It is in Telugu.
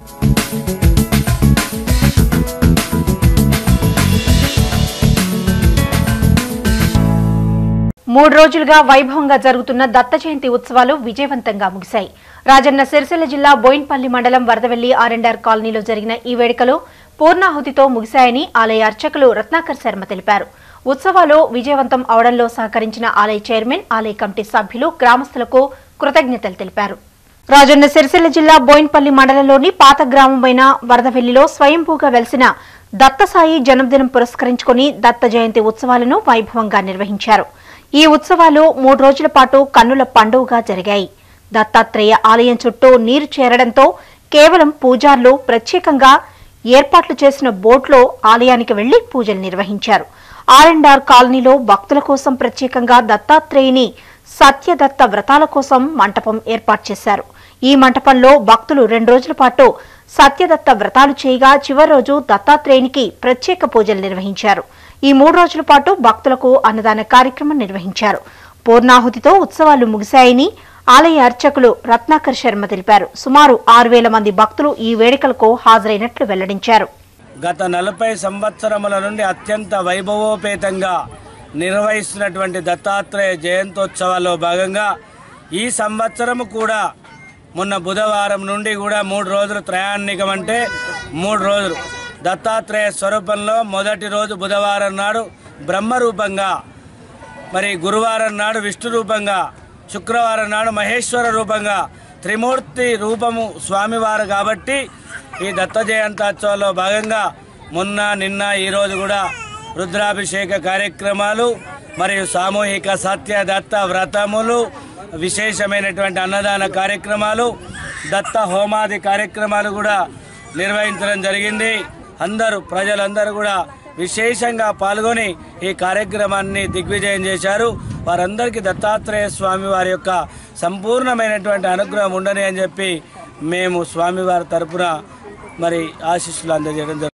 మూడు రోజులుగా వైభవంగా జరుగుతున్న దత్త జయంతి ఉత్సవాలు విజయవంతంగా ముగిశాయి రాజన్న సిరిసిల్ల జిల్లా బోయిన్పల్లి మండలం వరదవెల్లి ఆర్ఎండ్ఆర్ కాలనీలో జరిగిన ఈ వేడుకలు పూర్ణాహుతితో ముగిశాయని ఆలయ అర్చకులు రత్నాకర్ శర్మ తెలిపారు ఉత్సవాలు విజయవంతం అవడంలో సహకరించిన ఆలయ చైర్మన్ ఆలయ కమిటీ సభ్యులు గ్రామస్తులకు కృతజ్ఞతలు తెలిపారు రాజన్న సిరిసిల్ల జిల్లా బోయిన్పల్లి మండలంలోని పాత గ్రామమైన వరదవెల్లిలో స్వయంభూగా వెలిసిన దత్తసాయి జన్మదినం పురస్కరించుకుని దత్త జయంతి ఉత్సవాలను వైభవంగా నిర్వహించారు ఈ ఉత్సవాలు మూడు రోజుల పాటు కన్నుల పండుగగా జరిగాయి దత్తాత్రేయ ఆలయం చుట్టూ నీరు చేరడంతో కేవలం పూజార్లు ప్రత్యేకంగా ఏర్పాట్లు చేసిన బోట్లో ఆలయానికి వెళ్లి పూజలు నిర్వహించారు ఆర్ఎండ్ఆర్ కాలనీలో భక్తుల కోసం ప్రత్యేకంగా దత్తాత్రేయుని సత్యదత్త వ్రతాల కోసం మంటపం ఏర్పాటు చేశారు ఈ మంటపంలో భక్తులు రెండు రోజుల పాటు సత్యదత్త వ్రతాలు చేయగా చివరి రోజు దత్తాత్రేయునికి ప్రత్యేక పూజలు నిర్వహించారు ఈ మూడు రోజుల పాటు భక్తులకు అన్నదాన కార్యక్రమం నిర్వహించారు పూర్ణాహుతితో ఉత్సవాలు ముగిశాయని ఆలయ అర్చకులు రత్నాకర్ శర్మ తెలిపారు సుమారు ఆరు వేల మంది భక్తులు ఈ వేడుకలకు హాజరైనట్లు వెల్లడించారు గత నలభై సంవత్సరముల నుండి అత్యంత వైభవోపేతంగా నిర్వహిస్తున్నటువంటి దత్తాత్రేయ జయంతోత్సవాల్లో భాగంగా ఈ సంవత్సరము కూడా మొన్న బుధవారం నుండి కూడా మూడు రోజులు త్రయాణికం అంటే మూడు రోజులు దత్తాత్రేయ స్వరూపంలో మొదటి రోజు బుధవారం నాడు బ్రహ్మరూపంగా మరి గురువారం నాడు విష్ణు రూపంగా శుక్రవారం నాడు మహేశ్వర రూపంగా త్రిమూర్తి రూపము స్వామివారు కాబట్టి ఈ దత్త జయంతోత్సవంలో భాగంగా మొన్న నిన్న ఈరోజు కూడా రుద్రాభిషేక కార్యక్రమాలు మరియు సామూహిక సత్య దత్త వ్రతములు విశేషమైనటువంటి అన్నదాన కార్యక్రమాలు దత్త హోమాది కార్యక్రమాలు కూడా నిర్వహించడం జరిగింది అందరూ ప్రజలందరూ కూడా విశేషంగా పాల్గొని ఈ కార్యక్రమాన్ని దిగ్విజయం చేశారు వారందరికీ దత్తాత్రేయ స్వామి వారి యొక్క సంపూర్ణమైనటువంటి అనుగ్రహం ఉండని అని చెప్పి మేము స్వామివారి తరపున మరి ఆశీస్సులు అందజేయడం జరుగుతుంది